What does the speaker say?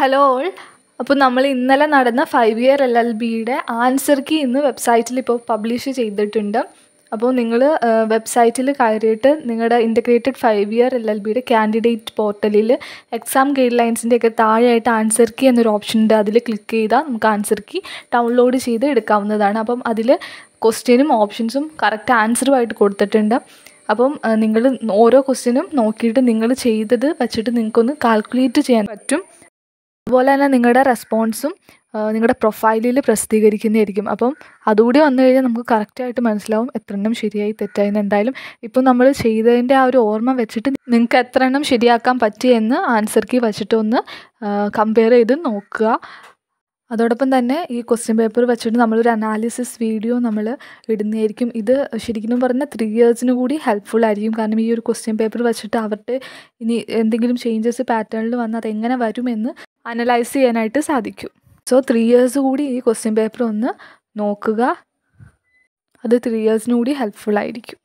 hello all അപ്പോൾ നമ്മൾ ഇന്നലെ നടന്ന ഫൈവ് ഇയർ എൽ എൽ ബിയുടെ ആൻസർ കീ ഇന്ന് വെബ്സൈറ്റിൽ ഇപ്പോൾ പബ്ലിഷ് ചെയ്തിട്ടുണ്ട് അപ്പോൾ നിങ്ങൾ വെബ്സൈറ്റിൽ കയറിയിട്ട് നിങ്ങളുടെ integrated five year L L ബിയുടെ കാൻഡിഡേറ്റ് പോർട്ടലിൽ എക്സാം ഗൈഡ് ലൈൻസിൻ്റെ ഒക്കെ താഴെയായിട്ട് ആൻസർ കീ എന്നൊരു ഓപ്ഷൻ ഉണ്ട് അതിൽ ക്ലിക്ക് ചെയ്താൽ നമുക്ക് ആൻസർ കീ ഡൗൺലോഡ് ചെയ്ത് എടുക്കാവുന്നതാണ് അപ്പം അതിൽ ക്വസ്റ്റ്യനും ഓപ്ഷൻസും കറക്റ്റ് ആൻസറുമായിട്ട് കൊടുത്തിട്ടുണ്ട് അപ്പം നിങ്ങൾ ഓരോ ക്വസ്റ്റ്യനും നോക്കിയിട്ട് നിങ്ങൾ ചെയ്തത് വെച്ചിട്ട് നിങ്ങൾക്കൊന്ന് കാൽക്കുലേറ്റ് ചെയ്യാൻ പറ്റും അതുപോലെ തന്നെ നിങ്ങളുടെ റെസ്പോൺസും നിങ്ങളുടെ പ്രൊഫൈലിൽ പ്രസിദ്ധീകരിക്കുന്നതായിരിക്കും അപ്പം അതുകൂടി വന്നു കഴിഞ്ഞാൽ നമുക്ക് കറക്റ്റായിട്ട് മനസ്സിലാവും എത്ര എണ്ണം ശരിയായി തെറ്റായി എന്ന് എന്തായാലും ഇപ്പം നമ്മൾ ചെയ്തതിൻ്റെ ആ ഒരു ഓർമ്മ വെച്ചിട്ട് നിങ്ങൾക്ക് എത്ര എണ്ണം ശരിയാക്കാൻ പറ്റിയെന്ന് ആൻസർ കീ വെച്ചിട്ട് ഒന്ന് കമ്പയർ ചെയ്ത് നോക്കുക അതോടൊപ്പം തന്നെ ഈ ക്വസ്റ്റ്യൻ പേപ്പർ വെച്ചിട്ട് നമ്മളൊരു അനാലിസിസ് വീഡിയോ നമ്മൾ ഇടുന്നതായിരിക്കും ഇത് ശരിക്കും പറഞ്ഞാൽ ത്രീ ഇയേഴ്സിന് കൂടി ഹെൽപ്ഫുൾ ആയിരിക്കും കാരണം ഈ ഒരു ക്വസ്റ്റ്യൻ പേപ്പർ വെച്ചിട്ട് അവരുടെ ഇനി എന്തെങ്കിലും ചേഞ്ചസ് പാറ്റേണിൽ വന്ന് അതെങ്ങനെ വരുമെന്ന് അനലൈസ് ചെയ്യാനായിട്ട് സാധിക്കും സോ ത്രീ ഇയേഴ്സ് കൂടി ഈ ക്വസ്റ്റ്യൻ പേപ്പർ ഒന്ന് നോക്കുക അത് ത്രീ ഇയേഴ്സിന് കൂടി ഹെൽപ്ഫുൾ ആയിരിക്കും